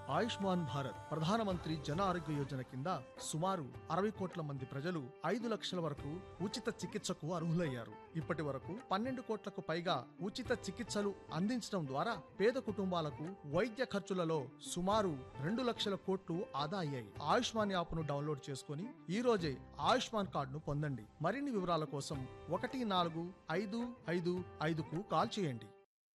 ఆయుష్మాన్ భారత్ ప్రధానమంత్రి జన ఆరోగ్య యోజన కింద సుమారు అరవై కోట్ల మంది ప్రజలు ఐదు లక్షల వరకు ఉచిత చికిత్సకు అర్హులయ్యారు ఇప్పటి వరకు పన్నెండు కోట్లకు పైగా ఉచిత చికిత్సలు అందించడం ద్వారా పేద కుటుంబాలకు వైద్య ఖర్చులలో సుమారు రెండు లక్షల కోట్లు ఆదా అయ్యాయి ఆయుష్మాన్ యాప్ను డౌన్లోడ్ చేసుకుని ఈ రోజే ఆయుష్మాన్ కార్డును పొందండి మరిన్ని వివరాల కోసం ఒకటి నాలుగు ఐదు ఐదు ఐదుకు కాల్ చేయండి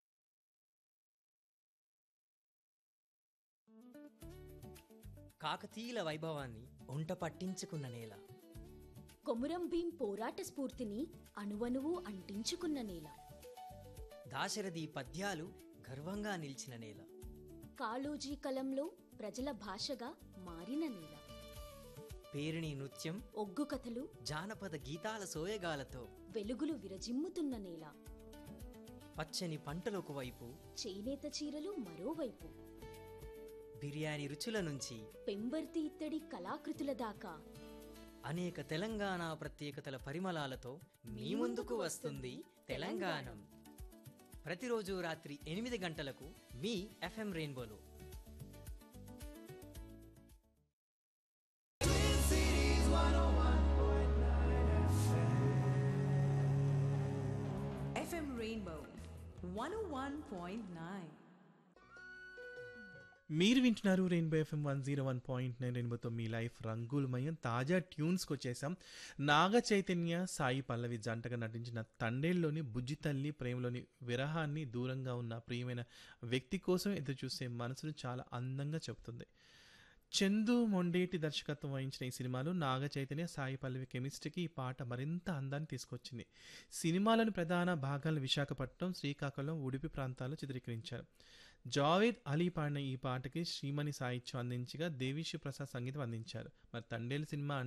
కాకతీయుల వైభవాన్ని ఒంట పట్టించుకున్న నేల కొమురం భీం పోరాట స్ఫూర్తిని అణువణువు అంటించుకున్న నేల దాశరథి పద్యాలు గర్వంగా నిలిచిన నేల కాళోజీ కలంలో ప్రజల భాషగా మారిన నేల పేరిణి నృత్యం ఒగ్గు కథలు జానపద గీతాల సోయగాలతో వెలుగులు విరజిమ్ముతున్న నేల పచ్చని పంటలకు వైపు చేనేత చీరలు మరోవైపు బిర్యానీ రుచుల నుంచి పెంబర్తి ఇత్తడి కళాకృతుల దాకా అనేక తెలంగాణ ప్రత్యేకతల పరిమళాలతో మీ ముందుకు వస్తుంది తెలంగాణం ప్రతిరోజు రాత్రి ఎనిమిది గంటలకు మీ ఎఫ్ఎం రెయిన్బోలో FM Rainbow 101.9. మీరు వింటున్నారు rainbow FM one zero one point nine రెయిన్బోతో మీ లైఫ్ రంగులమయం తాజా ట్యూన్స్కి వచ్చేసాం నాగ చైతన్య సాయి పల్లవి జంటగా నటించిన తండేల్లోని బుజ్జి తల్లి ప్రేమలోని విరహాన్ని దూరంగా ఉన్న ప్రియమైన వ్యక్తి కోసం ఎదురు చూసే మనసును చాలా అందంగా చెబుతుంది చందు మొండేటి దర్శకత్వం వహించిన ఈ సినిమాలో నాగ చైతన్య సాయి పల్లవి కెమిస్ట్రీకి ఈ పాట మరింత అందాన్ని తీసుకొచ్చింది సినిమాలోని ప్రధాన భాగాలను విశాఖపట్నం శ్రీకాకుళం ఉడిపి ప్రాంతాల్లో చిత్రీకరించారు జావేద్ అలీ పాడిన ఈ పాటకి శ్రీమణి సాహిత్యం అందించగా దేవిశ్రీ ప్రసాద్ సంగీతం అందించారు మరి తండేలు సినిమా